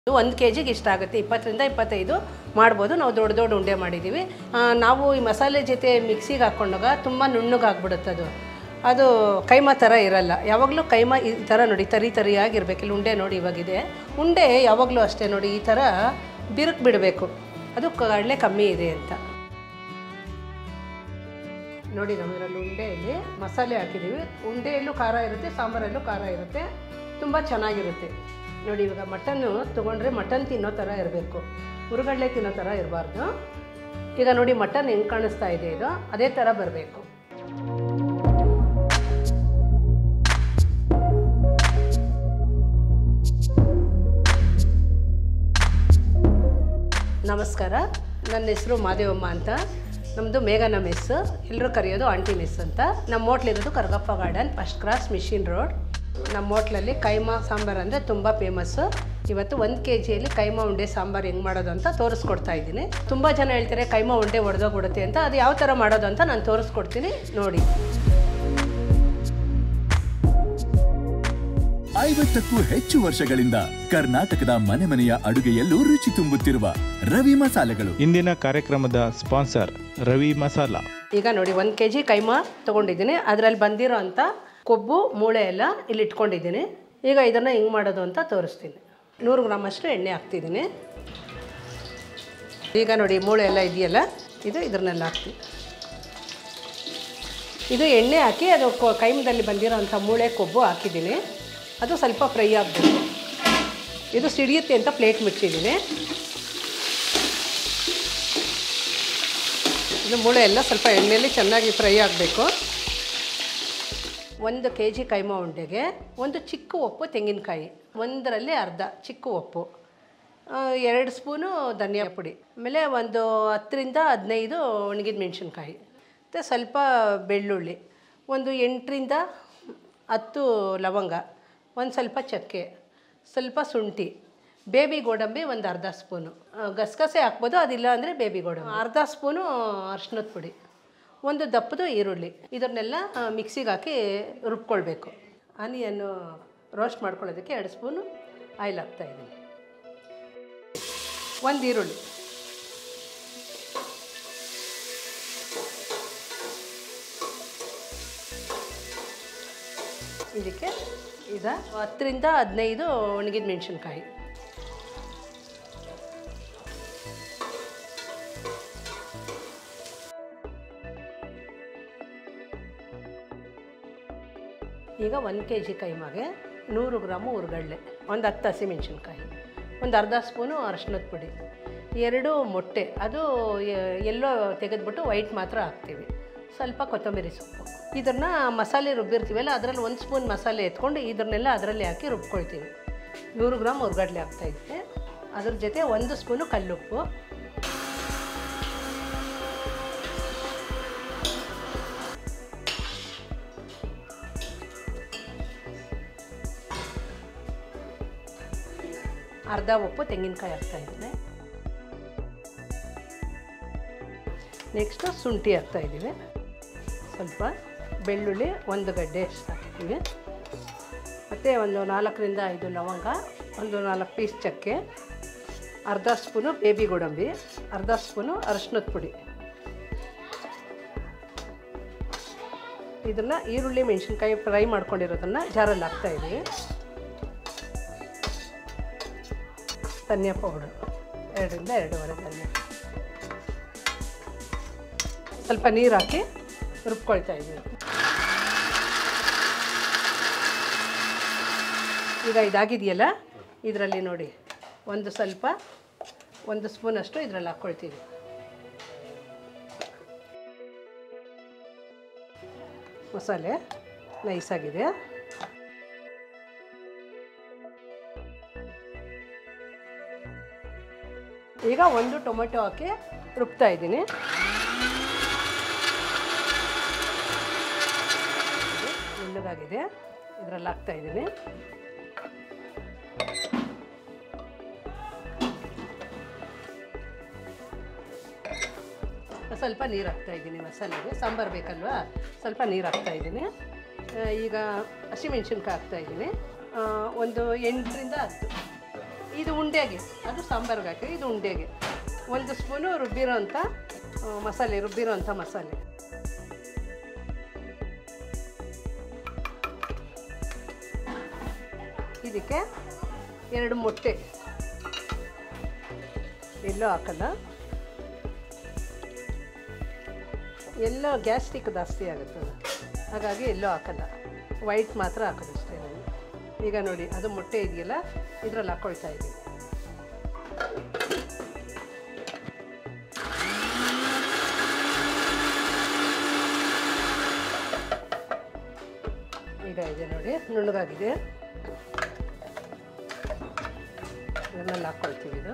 ಇದು ಒಂದು ಕೆ ಜಿಗೆ ಇಷ್ಟ ಆಗುತ್ತೆ ಇಪ್ಪತ್ತರಿಂದ ಇಪ್ಪತ್ತೈದು ಮಾಡ್ಬೋದು ನಾವು ದೊಡ್ಡ ದೊಡ್ಡ ಉಂಡೆ ಮಾಡಿದ್ದೀವಿ ಆ, ನಾವು ಈ ಮಸಾಲೆ ಜೊತೆ ಮಿಕ್ಸಿಗೆ ಹಾಕ್ಕೊಂಡಾಗ ತುಂಬ ನುಣ್ಣಗಾಗ್ಬಿಡುತ್ತೆ ಅದು ಅದು ಕೈಮಾ ಥರ ಇರಲ್ಲ ಯಾವಾಗಲೂ ಕೈಮಾ ಈ ಥರ ನೋಡಿ ತರಿ ತರಿಯಾಗಿರ್ಬೇಕು ಇಲ್ಲಿ ಉಂಡೆ ನೋಡಿ ಇವಾಗಿದೆ ಉಂಡೆ ಯಾವಾಗಲೂ ಅಷ್ಟೇ ನೋಡಿ ಈ ಥರ ಬಿರುಕು ಬಿಡಬೇಕು ಅದು ಕಡಲೆ ಕಮ್ಮಿ ಇದೆ ಅಂತ ನೋಡಿ ನಾವು ಇದರಲ್ಲಿ ಉಂಡೆಯಲ್ಲಿ ಮಸಾಲೆ ಹಾಕಿದ್ದೀವಿ ಉಂಡೆಯಲ್ಲೂ ಖಾರ ಇರುತ್ತೆ ಸಾಂಬಾರಲ್ಲೂ ಖಾರ ಇರುತ್ತೆ ತುಂಬ ಚೆನ್ನಾಗಿರುತ್ತೆ ನೋಡಿ ಇವಾಗ ಮಟನ್ನು ತೊಗೊಂಡ್ರೆ ಮಟನ್ ತಿನ್ನೋ ಥರ ಇರಬೇಕು ಹುರುಗಡ್ಲೆ ತಿನ್ನೋ ಥರ ಇರಬಾರ್ದು ಈಗ ನೋಡಿ ಮಟನ್ ಹೆಂಗೆ ಕಾಣಿಸ್ತಾ ಇದೆ ಇದು ಅದೇ ಥರ ಬರಬೇಕು ನಮಸ್ಕಾರ ನನ್ನ ಹೆಸರು ಮಾದೇವಮ್ಮ ಅಂತ ನಮ್ಮದು ಮೇಘನ ಮೆಸ್ ಎಲ್ಲರೂ ಕರೆಯೋದು ಆಂಟಿ ಮೆಸ್ ಅಂತ ನಮ್ಮ ಹೋಟ್ಲಿರೋದು Karagappa garden first cross machine road ನಮ್ಮ ಹೋಟ್ಲಲ್ಲಿ ಕೈಮಾ ಸಾಂಬಾರು ಅಂದರೆ ತುಂಬ ಫೇಮಸ್ಸು ಇವತ್ತು ಒಂದು ಕೆ ಜಿಯಲ್ಲಿ ಕೈಮಾ ಉಂಡೆ ಸಾಂಬಾರು ಹೆಂಗೆ ಮಾಡೋದು ಅಂತ ತೋರಿಸ್ಕೊಡ್ತಾ ಇದ್ದೀನಿ ತುಂಬ ಜನ ಹೇಳ್ತಾರೆ ಕೈಮಾ ಉಂಡೆ ಒಡೆದೋಗ್ಬಿಡುತ್ತೆ ಅಂತ ಅದು ಯಾವ ಥರ ಮಾಡೋದು ಅಂತ ನಾನು ತೋರಿಸ್ಕೊಡ್ತೀನಿ ನೋಡಿ ಐವತ್ತಕ್ಕೂ ಹೆಚ್ಚು ವರ್ಷಗಳಿಂದ ಕರ್ನಾಟಕದ ಮನೆ ಮನೆಯ ಅಡುಗೆಯಲ್ಲೂ ರುಚಿ ತುಂಬುತ್ತಿರುವ ರವಿ ಮಸಾಲೆಗಳು ಇಂದಿನ ಕಾರ್ಯಕ್ರಮದ ಸ್ಪಾನ್ಸರ್ ರವಿ ಮಸಾಲ ಈಗ ನೋಡಿ ಒಂದು ಕೆ ಜಿ ಕೈಮಾ ತೊಗೊಂಡಿದ್ದೀನಿ ಅದರಲ್ಲಿ ಬಂದಿರೋ ಅಂಥ ಕೊಬ್ಬು ಮೂಳೆ ಎಲ್ಲ ಇಲ್ಲಿ ಇಟ್ಕೊಂಡಿದ್ದೀನಿ ಈಗ ಇದನ್ನು ಹಿಂಗೆ ಮಾಡೋದು ಅಂತ ತೋರಿಸ್ತೀನಿ ನೂರು ಗ್ರಾಮ್ ಅಷ್ಟು ಎಣ್ಣೆ ಹಾಕ್ತಿದ್ದೀನಿ ಈಗ ನೋಡಿ ಮೂಳೆ ಎಲ್ಲ ಇದೆಯಲ್ಲ ಇದು ಇದ್ರನ್ನೆಲ್ಲ ಹಾಕ್ತೀನಿ ಇದು ಎಣ್ಣೆ ಹಾಕಿ ಅದು ಕೊ- ಕೈಮದಲ್ಲಿ ಬಂದಿರೋ ಅಂಥ ಮೂಳೆ ಕೊಬ್ಬು ಹಾಕಿದ್ದೀನಿ ಅದು ಸ್ವಲ್ಪ ಫ್ರೈ ಆಗಬೇಕು ಇದು ಸಿಡಿಯುತ್ತೆ ಅಂತ ಪ್ಲೇಟ್ ಮುಚ್ಚಿದ್ದೀನಿ ಇದು ಮೂಳೆ ಎಲ್ಲ ಸ್ವಲ್ಪ ಎಣ್ಣೆಯಲ್ಲಿ ಚೆನ್ನಾಗಿ ಫ್ರೈ ಆಗಬೇಕು ಒಂದು ಕೆ ಜಿ ಕೈಮಾ ಉಂಡೆಗೆ ಒಂದು ಚಿಕ್ಕ ಒಪ್ಪು ತೆಂಗಿನಕಾಯಿ ಒಂದರಲ್ಲಿ ಅರ್ಧ ಚಿಕ್ಕ ಒಪ್ಪು ಆ, ಎರಡು ಸ್ಪೂನು ಧನಿಯಾ ಪುಡಿ ಆಮೇಲೆ ಒಂದು ಹತ್ತರಿಂದ ಹದಿನೈದು ಒಣಗಿದ ಮೆಣಸಿನ್ಕಾಯಿ ಮತ್ತು ಸ್ವಲ್ಪ ಬೆಳ್ಳುಳ್ಳಿ ಒಂದು ಎಂಟರಿಂದ ಹತ್ತು ಲವಂಗ ಒಂದು ಸ್ವಲ್ಪ ಚಕ್ಕೆ ಸ್ವಲ್ಪ ಶುಂಠಿ ಬೇಬಿ ಗೋಡಂಬಿ ಒಂದು ಅರ್ಧ ಸ್ಪೂನು ಆ, ಗಸಗಸೆ ಹಾಕ್ಬೋದು ಅದಿಲ್ಲ ಅಂದರೆ ಬೇಬಿ ಗೋಡಂಬಿ ಅರ್ಧ ಸ್ಪೂನು ಅರ್ಶಿನದ ಪುಡಿ ಒಂದು ದಪ್ಪದು ಈರುಳ್ಳಿ ಇದನ್ನೆಲ್ಲ ಆ, ಮಿಕ್ಸಿಗೆ ಹಾಕಿ ರುಬ್ಕೊಳ್ಬೇಕು ಆನಿಯನ್ನು ರೋಸ್ಟ್ ಮಾಡ್ಕೊಳ್ಳೋದಕ್ಕೆ ಎರಡು ಸ್ಪೂನು ಆಯಿಲ್ ಹಾಕ್ತಾಯಿದ್ದೀನಿ ಒಂದು ಈರುಳ್ಳಿ ಇದಕ್ಕೆ ಈಗ ಹತ್ತರಿಂದ ಹದಿನೈದು ಒಣಗಿದ ಮೆಣಸಿನ್ಕಾಯಿ ಈಗ ಒಂದು ಕೆ ಜಿ ಕೈಮಾಗೆ ನೂರು ಗ್ರಾಮು ಹುರ್ಗಡ್ಲೆ ಒಂದು ಹತ್ತು ಹಸಿಮೆಣ್ಸಿನ್ಕಾಯಿ ಒಂದು ಅರ್ಧ ಸ್ಪೂನು ಅರಶಿನದ ಪುಡಿ ಎರಡು ಮೊಟ್ಟೆ ಅದು ಎ- ಎಲ್ಲೋ ತೆಗೆದ್ಬಿಟ್ಟು ವೈಟ್ ಮಾತ್ರ ಹಾಕ್ತೀವಿ ಸ್ವಲ್ಪ ಕೊತ್ತಂಬರಿ ಸೊಪ್ಪು ಇದನ್ನು ಮಸಾಲೆ ರುಬ್ಬಿರ್ತೀವಲ್ಲ ಅದರಲ್ಲಿ ಒಂದು ಸ್ಪೂನ್ ಮಸಾಲೆ ಎತ್ಕೊಂಡು ಇದನ್ನೆಲ್ಲ ಅದರಲ್ಲಿ ಹಾಕಿ ರುಬ್ಕೊಳ್ತೀವಿ ನೂರು ಗ್ರಾಮ್ ಹುರ್ಗಡ್ಲೆ ಹಾಕ್ತಾಯಿದ್ದೆ ಅದ್ರ ಜೊತೆ ಒಂದು ಸ್ಪೂನು ಕಲ್ಲುಪ್ಪು ಅರ್ಧ ಉಪ್ಪು ತೆಂಗಿನಕಾಯಿ ಹಾಕ್ತಾಯಿದ್ದೀನಿ ನೆಕ್ಸ್ಟು ಶುಂಠಿ ಹಾಕ್ತಾಯಿದ್ದೀವಿ ಸ್ವಲ್ಪ ಬೆಳ್ಳುಳ್ಳಿ ಒಂದು ಗಡ್ಡೆ ಅಷ್ಟು ಹಾಕಿದ್ದೀವಿ ಮತ್ತು ಒಂದು ನಾಲ್ಕರಿಂದ ಐದು ಲವಂಗ ಒಂದು ನಾಲ್ಕು ಪೀಸ್ ಚಕ್ಕೆ ಅರ್ಧ ಸ್ಪೂನು ಬೇಬಿ ಗೋಡಂಬಿ ಅರ್ಧ ಸ್ಪೂನು ಅರಶಿನದ ಪುಡಿ ಇದನ್ನು ಈರುಳ್ಳಿ ಮೆಣಸಿನ್ಕಾಯಿ ಫ್ರೈ ಮಾಡ್ಕೊಂಡಿರೋದನ್ನು ಜಾರಲ್ಲಿ ಹಾಕ್ತಾಯಿದ್ದೀವಿ ಧನಿಯಾ ಪೌಡರ್ ಎರಡರಿಂದ ಎರಡೂವರೆ ಧನಿಯಾ ಸ್ವಲ್ಪ ನೀರು ಹಾಕಿ ರುಬ್ಕೊಳ್ತಾ ಇದ್ದೀವಿ ಈಗ ಇದಾಗಿದೆಯಲ್ಲ ಇದರಲ್ಲಿ ನೋಡಿ ಒಂದು ಸ್ವಲ್ಪ ಒಂದು ಸ್ಪೂನಷ್ಟು ಇದರಲ್ಲಿ ಹಾಕ್ಕೊಳ್ತೀವಿ ಮಸಾಲೆ ನೈಸಾಗಿದೆ ಈಗ ಒಂದು ಟೊಮೆಟೊ ಹಾಕಿ ರುಬ್ತಾ ಇದ್ದೀನಿ ನುಣ್ಣಗಾಗಿದೆ ಇದರಲ್ಲಿ ಹಾಕ್ತಾ ಇದ್ದೀನಿ ಸ್ವಲ್ಪ ನೀರು ಹಾಕ್ತಾ ಇದ್ದೀನಿ ಮಸಾಲೆಗೆ ಸಾಂಬಾರು ಬೇಕಲ್ವಾ ಸ್ವಲ್ಪ ನೀರು ಹಾಕ್ತಾ ಇದ್ದೀನಿ ಆ, ಈಗ ಹಸಿಮೆಣ್ಸಿನ್ಕಾಯಿ ಹಾಕ್ತಾ ಇದ್ದೀನಿ ಆ, ಒಂದು ಎಂಟರಿಂದ ಹತ್ತು ಇದು ಉಂಡೆಗೆ ಅದು ಸಾಂಬಾರ್ಗೆ ಹಾಕಿ ಇದು ಉಂಡೆಗೆ ಒಂದು ಸ್ಪೂನು ರುಬ್ಬಿರೋ ಅಂಥ ಆ, ಮಸಾಲೆ ರುಬ್ಬಿರೋ ಅಂಥ ಮಸಾಲೆ ಇದಕ್ಕೆ ಎರಡು ಮೊಟ್ಟೆ ಎಲ್ಲೋ ಹಾಕಲ್ಲ ಎಲ್ಲೋ ಗ್ಯಾಸ್ಟ್ರಿಕ್ ಜಾಸ್ತಿ ಆಗುತ್ತೆ ಅದು ಹಾಗಾಗಿ ಎಲ್ಲೋ ಹಾಕಲ್ಲ ವೈಟ್ ಮಾತ್ರ ಹಾಕೋದು ಅಷ್ಟೇ ನಾನು ಈಗ ನೋಡಿ ಅದು ಮೊಟ್ಟೆ ಇದೆಯಲ್ಲ ಇದರಲ್ಲಿ ಹಾಕ್ಕೊಳ್ತಾ ಇದ್ದೀನಿ ಈಗ ಇದೆ ನೋಡಿ ನುಣ್ಣಗಾಗಿದೆ ಇದನ್ನೆಲ್ಲ ಹಾಕ್ಕೊಳ್ತೀವಿ ಇದು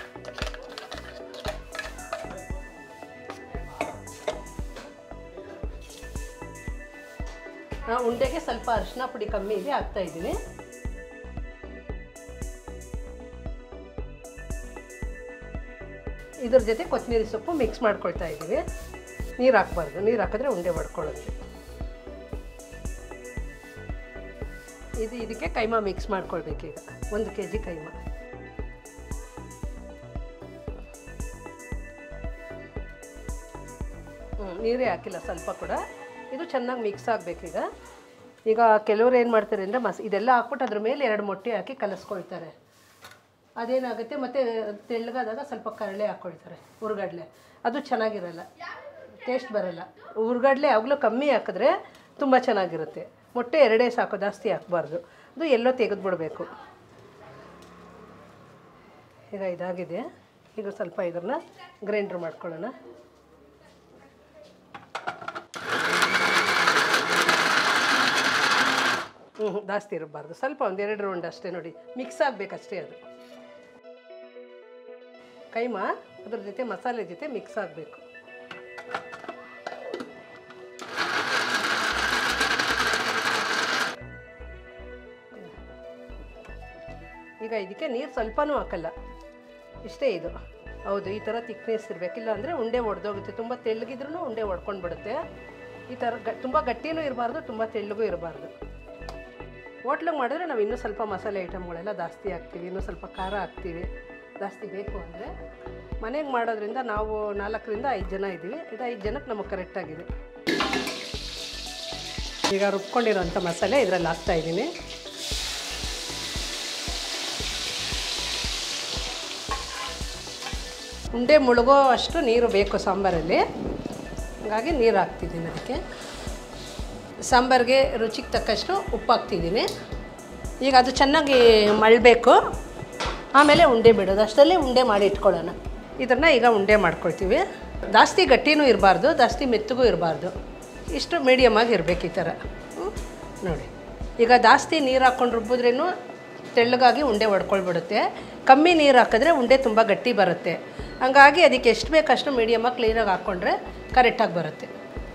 ಆ, ಉಂಡೆಗೆ ಸ್ವಲ್ಪ ಅರಿಶಿನ ಪುಡಿ ಕಮ್ಮಿ ಇದೆ ಹಾಕ್ತಾ ಇದ್ದೀನಿ ಇದ್ರ ಜೊತೆ ಕೊತ್ತಂಬರಿ ಸೊಪ್ಪು ಮಿಕ್ಸ್ ಮಾಡ್ಕೊಳ್ತಾ ಇದ್ದೀವಿ ನೀರು ಹಾಕ್ಬಾರ್ದು ನೀರು ಹಾಕಿದ್ರೆ ಉಂಡೆ ಮಾಡ್ಕೊಳ್ಳುತ್ತೆ ಇದು ಇದಕ್ಕೆ ಕೈಮಾ ಮಿಕ್ಸ್ ಮಾಡ್ಕೊಳ್ಬೇಕೀಗ ಒಂದು ಕೆ ಜಿ ಕೈಮಾ ಹ್ಞೂ ನೀರೇ ಹಾಕಿಲ್ಲ ಸ್ವಲ್ಪ ಕೂಡ ಇದು ಚೆನ್ನಾಗಿ ಮಿಕ್ಸ್ ಆಗಬೇಕೀಗ ಈಗ ಕೆಲವರು ಏನು ಮಾಡ್ತಾರೆ ಅಂದರೆ ಮಸ್ ಇದೆಲ್ಲ ಹಾಕ್ಬಿಟ್ಟು ಅದ್ರ ಮೇಲೆ ಎರಡು ಮೊಟ್ಟೆ ಹಾಕಿ ಕಲಿಸ್ಕೊಳ್ತಾರೆ ಅದೇನಾಗುತ್ತೆ ಮತ್ತು ತೆಳ್ಳಗಾದಾಗ ಸ್ವಲ್ಪ ಕರಳೆ ಹಾಕ್ಕೊಳ್ತಾರೆ ಹುರ್ಗಡ್ಲೆ ಅದು ಚೆನ್ನಾಗಿರಲ್ಲ ಟೇಸ್ಟ್ ಬರಲ್ಲ ಹುರ್ಗಡ್ಲೆ ಯಾವಾಗಲೂ ಕಮ್ಮಿ ಹಾಕಿದ್ರೆ ತುಂಬ ಚೆನ್ನಾಗಿರುತ್ತೆ ಮೊಟ್ಟೆ ಎರಡೇ ಸಾಕು ಜಾಸ್ತಿ ಹಾಕ್ಬಾರ್ದು ಅದು ಎಲ್ಲೋ ತೆಗೆದುಬಿಡ್ಬೇಕು ಈಗ ಇದಾಗಿದೆ ಈಗ ಸ್ವಲ್ಪ ಇದನ್ನ ಗ್ರೈಂಡ್ರ್ ಮಾಡ್ಕೊಳ್ಳೋಣ ಹ್ಞೂ ಹ್ಞೂ, ಜಾಸ್ತಿ ಇರಬಾರ್ದು ಸ್ವಲ್ಪ ಒಂದೆರಡು ರೌಂಡ್ ಅಷ್ಟೇ ನೋಡಿ ಮಿಕ್ಸ್ ಆಗಬೇಕಷ್ಟೇ ಅದು ಕೈಮಾ ಅದ್ರ ಜೊತೆ ಮಸಾಲೆ ಜೊತೆ ಮಿಕ್ಸ್ ಆಗಬೇಕು ಈಗ ಇದಕ್ಕೆ ನೀರು ಸ್ವಲ್ಪನೂ ಹಾಕಲ್ಲ ಇಷ್ಟೇ ಇದು ಹೌದು ಈ ಥರ ತಿಕ್ನೆಸ್ ಇರಬೇಕಿಲ್ಲ ಅಂದರೆ ಉಂಡೆ ಒಡೆದೋಗುತ್ತೆ ತುಂಬ ತೆಳ್ಳಗಿದ್ರೂ ಉಂಡೆ ಒಡ್ಕೊಂಡು ಬಿಡುತ್ತೆ ಈ ಥರ ಗ ತುಂಬ ಗಟ್ಟಿನೂ ಇರಬಾರ್ದು ತುಂಬ ತೆಳ್ಳಗೂ ಇರಬಾರ್ದು ಹೋಟ್ಲಿಗೆ ಮಾಡಿದ್ರೆ ನಾವು ಇನ್ನೂ ಸ್ವಲ್ಪ ಮಸಾಲೆ ಐಟಮ್ಗಳೆಲ್ಲ ಜಾಸ್ತಿ ಹಾಕ್ತೀವಿ ಇನ್ನೂ ಸ್ವಲ್ಪ ಖಾರ ಹಾಕ್ತೀವಿ ಜಾಸ್ತಿ ಬೇಕು ಅಂದರೆ ಮನೆಗೆ ಮಾಡೋದ್ರಿಂದ ನಾವು ನಾಲ್ಕರಿಂದ ಐದು ಜನ ಇದ್ದೀವಿ ಇದು ಐದು ಜನಕ್ಕೆ ನಮಗೆ ಕರೆಕ್ಟಾಗಿದೆ ಈಗ ರುಬ್ಕೊಂಡಿರೋಂಥ ಮಸಾಲೆ ಇದರಲ್ಲಿ ಹಾಕ್ತಾ ಇದ್ದೀನಿ ಉಂಡೆ ಮುಳುಗೋ ಅಷ್ಟು ನೀರು ಬೇಕು ಸಾಂಬಾರಲ್ಲಿ ಹಾಗಾಗಿ ನೀರು ಹಾಕ್ತಿದ್ದೀನಿ ಅದಕ್ಕೆ ಸಾಂಬಾರಿಗೆ ರುಚಿಗೆ ತಕ್ಕಷ್ಟು ಉಪ್ಪು ಹಾಕ್ತಿದ್ದೀನಿ ಈಗ ಅದು ಚೆನ್ನಾಗಿ ಮಳಬೇಕು ಆಮೇಲೆ ಉಂಡೆ ಬಿಡೋದು ಅಷ್ಟರಲ್ಲಿ ಉಂಡೆ ಮಾಡಿ ಇಟ್ಕೊಳ್ಳೋಣ ಇದನ್ನು ಈಗ ಉಂಡೆ ಮಾಡ್ಕೊಳ್ತೀವಿ ಜಾಸ್ತಿ ಗಟ್ಟಿನೂ ಇರಬಾರ್ದು ಜಾಸ್ತಿ ಮೆತ್ತಗೂ ಇರಬಾರ್ದು ಇಷ್ಟು ಮೀಡಿಯಮಾಗಿ ಇರಬೇಕು ಈ ಥರ ಹ್ಮ್? ನೋಡಿ ಈಗ ಜಾಸ್ತಿ ನೀರು ಹಾಕ್ಕೊಂಡು ರುಬ್ಬಿದ್ರೇನು ತೆಳ್ಳಗಾಗಿ ಉಂಡೆ ಹೊಡ್ಕೊಳ್ಬಿಡುತ್ತೆ ಕಮ್ಮಿ ನೀರು ಹಾಕಿದ್ರೆ ಉಂಡೆ ತುಂಬ ಗಟ್ಟಿ ಬರುತ್ತೆ ಹಂಗಾಗಿ ಅದಕ್ಕೆ ಎಷ್ಟು ಬೇಕಷ್ಟು ಮೀಡಿಯಮಾಗಿ ಕ್ಲೀನಾಗಿ ಹಾಕ್ಕೊಂಡ್ರೆ ಕರೆಕ್ಟಾಗಿ ಬರುತ್ತೆ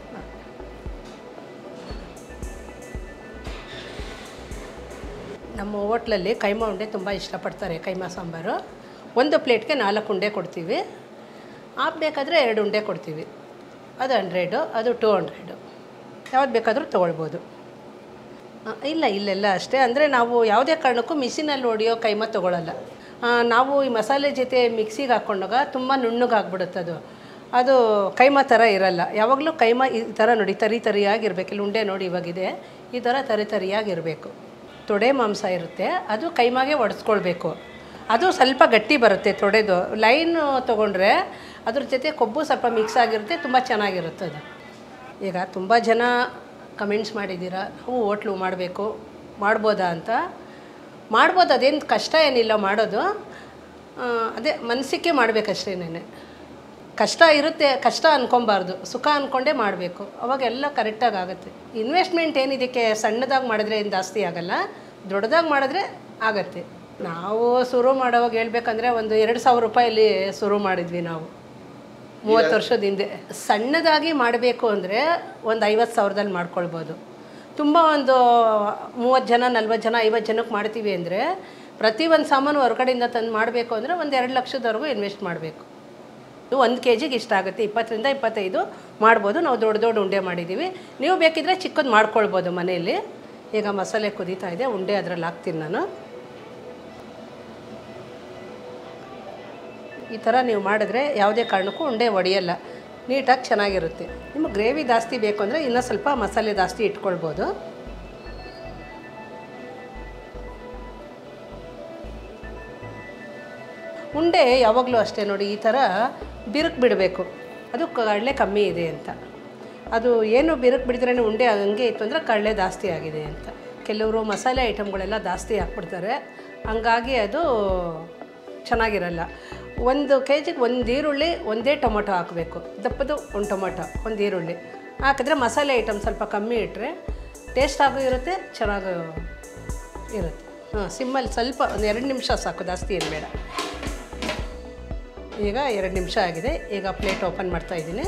ನಮ್ಮ ಹೋಟ್ಲಲ್ಲಿ ಕೈಮಾ ಉಂಡೆ ತುಂಬ ಇಷ್ಟಪಡ್ತಾರೆ ಕೈಮಾ ಸಾಂಬಾರು ಒಂದು ಪ್ಲೇಟ್ಗೆ ನಾಲ್ಕು ಉಂಡೆ ಕೊಡ್ತೀವಿ ಆಪ್ ಬೇಕಾದರೆ ಎರಡು ಉಂಡೆ ಕೊಡ್ತೀವಿ ಅದು ಹಂಡ್ರೆಡು ಅದು ಟೂ ಹಂಡ್ರೆಡು ಯಾವ್ದು ಬೇಕಾದರೂ ತೊಗೊಳ್ಬೋದು ಆ, ಇಲ್ಲ ಇಲ್ಲೆಲ್ಲ ಅಷ್ಟೇ ಅಂದರೆ ನಾವು ಯಾವುದೇ ಕಾರಣಕ್ಕೂ ಮಿಷಿನಲ್ಲಿ ಹೊಡಿಯೋ ಕೈಮಾ ತೊಗೊಳಲ್ಲ ಆ, ನಾವು ಈ ಮಸಾಲೆ ಜೊತೆ ಮಿಕ್ಸಿಗೆ ಹಾಕ್ಕೊಂಡಾಗ ತುಂಬ ನುಣ್ಣಗೆ ಆಗ್ಬಿಡುತ್ತೆ ಅದು ಅದು ಕೈಮಾ ಥರ ಇರಲ್ಲ ಯಾವಾಗಲೂ ಕೈಮಾ ಈ ಥರ ನೋಡಿ ತರಿ ತರಿಯಾಗಿರ್ಬೇಕು ಇಲ್ಲಿ ಉಂಡೆ ನೋಡಿ ಇವಾಗಿದೆ ಈ ಥರ ತರಿ ತರಿಯಾಗಿರಬೇಕು ತೊಡೆ ಮಾಂಸ ಇರುತ್ತೆ ಅದು ಕೈಮಾಗೆ ಒಡೆಸ್ಕೊಳ್ಬೇಕು ಅದು ಸ್ವಲ್ಪ ಗಟ್ಟಿ ಬರುತ್ತೆ ತೊಡೆದು ಲೈನ್ ತೊಗೊಂಡ್ರೆ ಅದ್ರ ಜೊತೆ ಕೊಬ್ಬು ಸ್ವಲ್ಪ ಮಿಕ್ಸ್ ಆಗಿರುತ್ತೆ ತುಂಬ ಚೆನ್ನಾಗಿರುತ್ತೆ ಅದು ಈಗ ತುಂಬ ಜನ ಕಮೆಂಟ್ಸ್ ಮಾಡಿದ್ದೀರಾ ಹೂ ಹೋಟ್ಲು ಮಾಡಬೇಕು ಮಾಡ್ಬೋದಾ ಅಂತ ಮಾಡ್ಬೋದು ಅದೇನು ಕಷ್ಟ ಏನಿಲ್ಲ ಮಾಡೋದು ಆ, ಅದೇ ಮನಸ್ಸಿಗೆ ಮಾಡಬೇಕಷ್ಟೇನೆ ಕಷ್ಟ ಇರುತ್ತೆ ಕಷ್ಟ ಅನ್ಕೊಬಾರ್ದು ಸುಖ ಅಂದ್ಕೊಂಡೇ ಮಾಡಬೇಕು ಅವಾಗ ಎಲ್ಲ ಕರೆಕ್ಟಾಗಿ ಆಗುತ್ತೆ ಇನ್ವೆಸ್ಟ್ಮೆಂಟ್ ಏನಿದಕ್ಕೆ ಸಣ್ಣದಾಗಿ ಮಾಡಿದ್ರೆ ಏನು ಜಾಸ್ತಿ ಆಗಲ್ಲ ದೊಡ್ಡದಾಗಿ ಮಾಡಿದ್ರೆ ಆಗತ್ತೆ ನಾವು ಶುರು ಮಾಡೋವಾಗ ಹೇಳ್ಬೇಕಂದ್ರೆ ಒಂದು ಎರಡು ಸಾವಿರ ರೂಪಾಯಲ್ಲಿ ಶುರು ಮಾಡಿದ್ವಿ ನಾವು ಮೂವತ್ತು ವರ್ಷದ ಹಿಂದೆ ಸಣ್ಣದಾಗಿ ಮಾಡಬೇಕು ಅಂದರೆ ಒಂದು ಐವತ್ತು ಸಾವಿರದಲ್ಲಿ ಮಾಡ್ಕೊಳ್ಬೋದು ತುಂಬ ಒಂದು ಮೂವತ್ತು ಜನ ನಲ್ವತ್ತು ಜನ ಐವತ್ತು ಜನಕ್ಕೆ ಮಾಡ್ತೀವಿ ಅಂದರೆ ಪ್ರತಿ ಒಂದು ಸಾಮಾನು ಹೊರಗಡೆಯಿಂದ ತಂದು ಮಾಡಬೇಕು ಅಂದರೆ ಒಂದು ಎರಡು ಲಕ್ಷದವರೆಗೂ ಇನ್ವೆಸ್ಟ್ ಮಾಡಬೇಕು ಇದು ಒಂದು ಕೆ ಜಿಗೆ ಇಷ್ಟ ಆಗುತ್ತೆ ಇಪ್ಪತ್ತರಿಂದ ಇಪ್ಪತ್ತೈದು ಮಾಡ್ಬೋದು ನಾವು ದೊಡ್ಡ ದೊಡ್ಡ ಉಂಡೆ ಮಾಡಿದ್ದೀವಿ ನೀವು ಬೇಕಿದ್ರೆ ಚಿಕ್ಕದು ಮಾಡ್ಕೊಳ್ಬೋದು ಮನೆಯಲ್ಲಿ ಈಗ ಮಸಾಲೆ ಕುದೀತಾ ಇದೆ ಉಂಡೆ ಅದರಲ್ಲಿ ಹಾಕ್ತೀನಿ ನಾನು ಈ ಥರ ನೀವು ಮಾಡಿದ್ರೆ ಯಾವುದೇ ಕಾರಣಕ್ಕೂ ಉಂಡೆ ಒಡೆಯಲ್ಲ ನೀಟಾಗಿ ಚೆನ್ನಾಗಿರುತ್ತೆ ನಿಮಗೆ ಗ್ರೇವಿ ಜಾಸ್ತಿ ಬೇಕು ಅಂದರೆ ಇನ್ನೂ ಸ್ವಲ್ಪ ಮಸಾಲೆ ಜಾಸ್ತಿ ಇಟ್ಕೊಳ್ಬೋದು ಉಂಡೆ ಯಾವಾಗಲೂ ಅಷ್ಟೇ ನೋಡಿ ಈ ಥರ ಬಿರುಕು ಬಿಡಬೇಕು ಅದು ಕಡಲೆ ಕಮ್ಮಿ ಇದೆ ಅಂತ ಅದು ಏನು ಬಿರುಕು ಬಿಡಿದ್ರೇ ಉಂಡೆ ಹಂಗೆ ಇತ್ತು ಅಂದರೆ ಕಡಲೆ ಜಾಸ್ತಿ ಆಗಿದೆ ಅಂತ ಕೆಲವರು ಮಸಾಲೆ ಐಟಮ್ಗಳೆಲ್ಲ ಜಾಸ್ತಿ ಹಾಕ್ಬಿಡ್ತಾರೆ ಹಂಗಾಗಿ ಅದು ಚೆನ್ನಾಗಿರಲ್ಲ ಒಂದು ಕೆ ಜಿಗೆ ಒಂದು ಈರುಳ್ಳಿ ಒಂದೇ ಟೊಮೊಟೊ ಹಾಕಬೇಕು ದಪ್ಪದು ಒಂದು ಟೊಮೊಟೊ ಒಂದು ಈರುಳ್ಳಿ ಹಾಕಿದ್ರೆ ಮಸಾಲೆ ಐಟಮ್ ಸ್ವಲ್ಪ ಕಮ್ಮಿ ಇಟ್ಟರೆ ಟೇಸ್ಟ್ ಆಗು ಇರುತ್ತೆ ಚೆನ್ನಾಗೂ ಇರುತ್ತೆ ಹಾಂ ಸಿಮ್ಮಲ್ಲಿ ಸ್ವಲ್ಪ ಒಂದು ಎರಡು ನಿಮಿಷ ಸಾಕು ಜಾಸ್ತಿ ಏನು ಬೇಡ ಈಗ ಎರಡು ನಿಮಿಷ ಆಗಿದೆ ಈಗ ಪ್ಲೇಟ್ ಓಪನ್ ಮಾಡ್ತಾ ಇದ್ದೀನಿ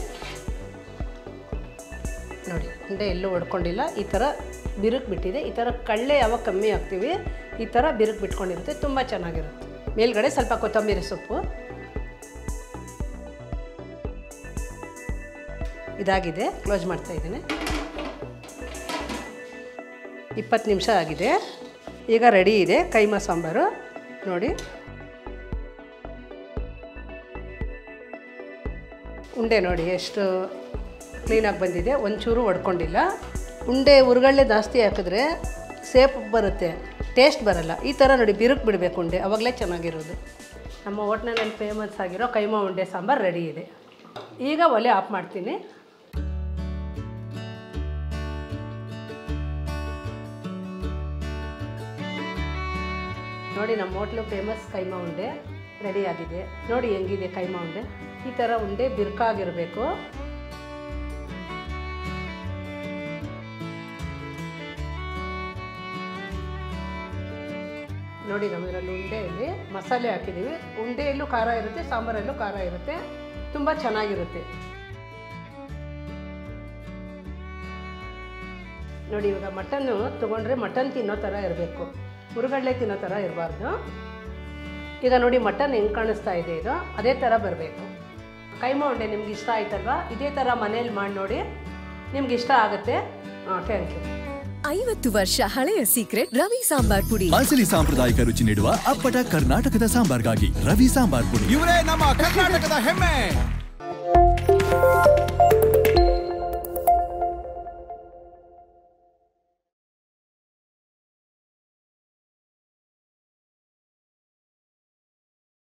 ನೋಡಿ ಉಂಡೆ ಎಲ್ಲೂ ಹೊಡ್ಕೊಂಡಿಲ್ಲ ಈ ಥರ ಬಿರುಕು ಬಿಟ್ಟಿದೆ ಈ ಥರ ಕಳ್ಳೆ ಯಾವಾಗ ಕಮ್ಮಿ ಹಾಕ್ತೀವಿ ಈ ಥರ ಬಿರುಕು ಬಿಟ್ಕೊಂಡಿರುತ್ತೆ ತುಂಬ ಚೆನ್ನಾಗಿರುತ್ತೆ ಮೇಲ್ಗಡೆ ಸ್ವಲ್ಪ ಕೊತ್ತಂಬರಿ ಸೊಪ್ಪು ಇದಾಗಿದೆ ಕ್ಲೋಸ್ ಮಾಡ್ತಾ ಇದ್ದೀನಿ ಇಪ್ಪತ್ತು ನಿಮಿಷ ಆಗಿದೆ ಈಗ ರೆಡಿ ಇದೆ ಕೈಮಾ ಸಾಂಬಾರು ನೋಡಿ ಉಂಡೆ ನೋಡಿ ಎಷ್ಟು ಕ್ಲೀನಾಗಿ ಬಂದಿದೆ ಒಂಚೂರು ಒಡ್ಕೊಂಡಿಲ್ಲ ಉಂಡೆ ಉರುಗಳ್ಳೆ ಜಾಸ್ತಿ ಹಾಕಿದ್ರೆ ಸೇಪ್ ಬರುತ್ತೆ ಟೇಸ್ಟ್ ಬರಲ್ಲ ಈ ಥರ ನೋಡಿ ಬಿರುಕು ಬಿಡಬೇಕು ಉಂಡೆ ಅವಾಗಲೇ ಚೆನ್ನಾಗಿರೋದು ನಮ್ಮ ಹೋಟ್ಲಲ್ಲಿ ಫೇಮಸ್ ಆಗಿರೋ ಕೈಮಾ ಉಂಡೆ ಸಾಂಬಾರು ರೆಡಿ ಇದೆ ಈಗ ಒಲೆ ಆಫ್ ಮಾಡ್ತೀನಿ ನೋಡಿ ನಮ್ಮ ಹೋಟ್ಲು ಫೇಮಸ್ ಕೈಮಾ ಉಂಡೆ ರೆಡಿ ಆಗಿದೆ ನೋಡಿ ಹೆಂಗಿದೆ ಕೈಮಾ ಉಂಡೆ ಈ ಥರ ಉಂಡೆ ಬಿರುಕಾಗಿರಬೇಕು ನೋಡಿ ನಮ್ಮದ್ರಲ್ಲಿ ಉಂಡೆಯಲ್ಲಿ ಮಸಾಲೆ ಹಾಕಿದ್ದೀವಿ ಉಂಡೆಯಲ್ಲೂ ಖಾರ ಇರುತ್ತೆ ಸಾಂಬಾರಲ್ಲೂ ಖಾರ ಇರುತ್ತೆ ತುಂಬ ಚೆನ್ನಾಗಿರುತ್ತೆ ನೋಡಿ ಇವಾಗ ಮಟನ್ನು ತೊಗೊಂಡ್ರೆ ಮಟನ್ ತಿನ್ನೋ ಥರ ಇರಬೇಕು ಮುರುಗಡ್ಲೆ ತಿನ್ನೋ ಥರ ಇರಬಾರ್ದು ಈಗ ನೋಡಿ ಮಟನ್ ಹೆಂಗೆ ಕಾಣಿಸ್ತಾ ಇದೆ ಇದು ಅದೇ ಥರ ಬರಬೇಕು ಕೈಮಾ ಉಂಡೆ ನಿಮ್ಗೆ ಇಷ್ಟ ಆಯ್ತಲ್ವಾ ಇದೇ ಥರ ಮನೇಲಿ ಮಾಡಿ ನೋಡಿ ನಿಮ್ಗೆ ಇಷ್ಟ ಆಗುತ್ತೆ ಹಾಂ ಥ್ಯಾಂಕ್ ಯು ಐವತ್ತು ವರ್ಷ ಹಳೆಯ ಸೀಕ್ರೆಟ್ ರವಿ ಸಾಂಬಾರ್ ಪುಡಿ ಮಸಲಿ ಸಾಂಪ್ರದಾಯಿಕ ರುಚಿ ನೀಡುವ ಅಪ್ಪಟ ಕರ್ನಾಟಕದ ಸಾಂಬಾರ್ಗಾಗಿ ರವಿ ಸಾಂಬಾರ್ ಪುಡಿ ಇವರೇ ನಮ್ಮ ಕರ್ನಾಟಕದ ಹೆಮ್ಮೆ